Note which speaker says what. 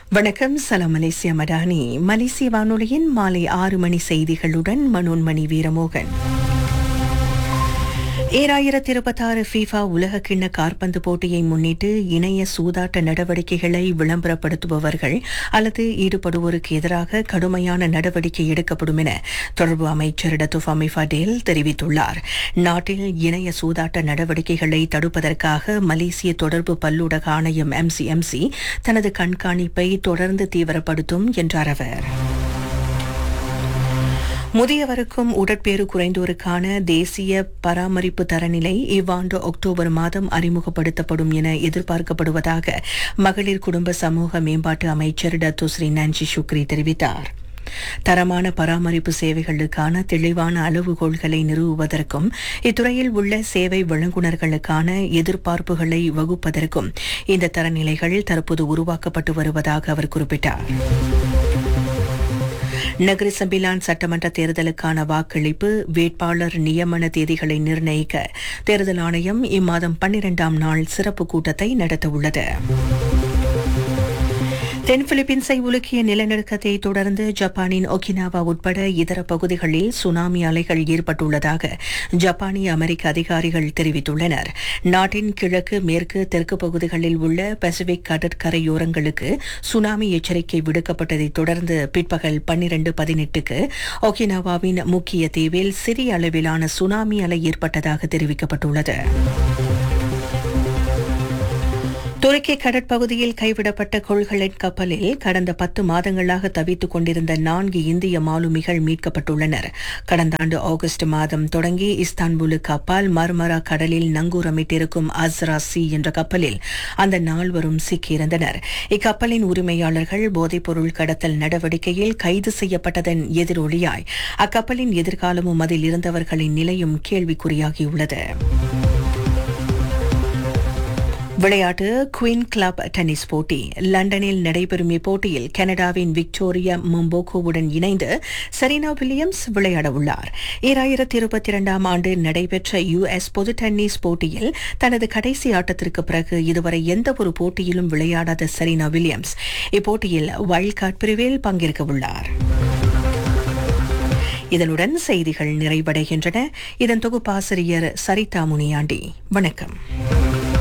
Speaker 1: வணக்கம் சலாம் மலேசியா மடானி மலேசிய வானொலியின் மாலை ஆறு மணி செய்திகளுடன் மனோன்மணி வீரமோகன் ஏழாயிரத்தி இருபத்தாறு ஃபீஃபா உலக கிண்ண காற்பந்து போட்டியை முன்னிட்டு இணைய சூதாட்ட நடவடிக்கைகளை விளம்பரப்படுத்துபவர்கள் அல்லது ஈடுபடுவோருக்கு எதிராக கடுமையான நடவடிக்கை எடுக்கப்படும் என தொடர்பு அமைச்சர் டத்துஃபாமி ஃபடேல் தெரிவித்துள்ளார் நாட்டில் இணைய சூதாட்ட நடவடிக்கைகளை தடுப்பதற்காக மலேசிய தொடர்பு பல்லூடக ஆணையம் எம்சிஎம்சி தனது கண்காணிப்பை தொடர்ந்து தீவிரப்படுத்தும் என்றார் அவர் முதியவருக்கும் உடற்பேறு குறைந்தோருக்கான தேசிய பராமரிப்பு தரநிலை இவ்வாண்டு அக்டோபர் மாதம் அறிமுகப்படுத்தப்படும் என எதிர்பார்க்கப்படுவதாக மகளிர் குடும்ப சமூக மேம்பாட்டு அமைச்சர் டத்து ஸ்ரீ நான்சி சுக்ரி தெரிவித்தார் தரமான பராமரிப்பு சேவைகளுக்கான தெளிவான அளவுகோல்களை நிறுவுவதற்கும் இத்துறையில் உள்ள சேவை வழங்குநர்களுக்கான எதிர்பார்ப்புகளை வகுப்பதற்கும் இந்த தரநிலைகள் தற்போது உருவாக்கப்பட்டு வருவதாக அவர் குறிப்பிட்டார் நகரி சம்பிலான் சட்டமன்ற தேர்தலுக்கான வாக்களிப்பு வேட்பாளர் நியமன தேதிகளை நிர்ணயிக்க தேர்தல் ஆணையம் இம்மாதம் பன்னிரண்டாம் நாள் சிறப்பு கூட்டத்தை நடத்தவுள்ளது தென் பிலிப்பீன்ஸை உலுக்கிய நிலநடுக்கத்தை தொடர்ந்து ஜப்பானின் ஒகினாவா உட்பட இதர பகுதிகளில் சுனாமி அலைகள் ஏற்பட்டுள்ளதாக ஜப்பானிய அமெரிக்க அதிகாரிகள் தெரிவித்துள்ளனர் நாட்டின் கிழக்கு மேற்கு தெற்கு பகுதிகளில் உள்ள பசிபிக் கடற்கரையோரங்களுக்கு சுனாமி எச்சரிக்கை விடுக்கப்பட்டதைத் தொடர்ந்து பிற்பகல் பன்னிரண்டு பதினெட்டுக்கு ஒகினாவாவின் முக்கிய தீவில் சிறிய அளவிலான சுனாமி அலை ஏற்பட்டதாக தெரிவிக்கப்பட்டுள்ளது துருக்கி கடற்பகுதியில் கைவிடப்பட்ட கொள்கலன் கப்பலில் கடந்த பத்து மாதங்களாக தவித்துக் கொண்டிருந்த நான்கு இந்திய மாலுமிகள் மீட்கப்பட்டுள்ளனர் கடந்த ஆண்டு ஆகஸ்ட் மாதம் தொடங்கி இஸ்தான்புலுக்கு அப்பால் மர்மரா கடலில் நங்கூரமிட்டிருக்கும் அஸ்ரா சி என்ற கப்பலில் அந்த நால்வரும் சிக்கியிருந்தனர் இக்கப்பலின் உரிமையாளர்கள் போதைப்பொருள் கடத்தல் நடவடிக்கையில் கைது செய்யப்பட்டதன் எதிரொலியாய் அக்கப்பலின் எதிர்காலமும் அதில் இருந்தவர்களின் நிலையும் கேள்விக்குறியாகியுள்ளது விளையாட்டு குயின் கிளப் டென்னிஸ் போட்டி லண்டனில் நடைபெறும் இப்போட்டியில் கனடாவின் விக்டோரியா மும்போகோவுடன் இணைந்து செரீனா வில்லியம்ஸ் விளையாட உள்ளார் ஈராயிரத்தி இருபத்தி இரண்டாம் ஆண்டு நடைபெற்ற யுஎஸ் பொது டென்னிஸ் போட்டியில் தனது கடைசி ஆட்டத்திற்கு பிறகு இதுவரை எந்த ஒரு போட்டியிலும் விளையாடாத செரீனா வில்லியம்ஸ் இப்போட்டியில் வைல்ட் கார்டு பிரிவில் பங்கேற்க உள்ளார் இதனுடன் செய்திகள் நிறைவடைகின்றன இதன் தொகுப்பாசிரியர் சரிதா முனியாண்டி வணக்கம்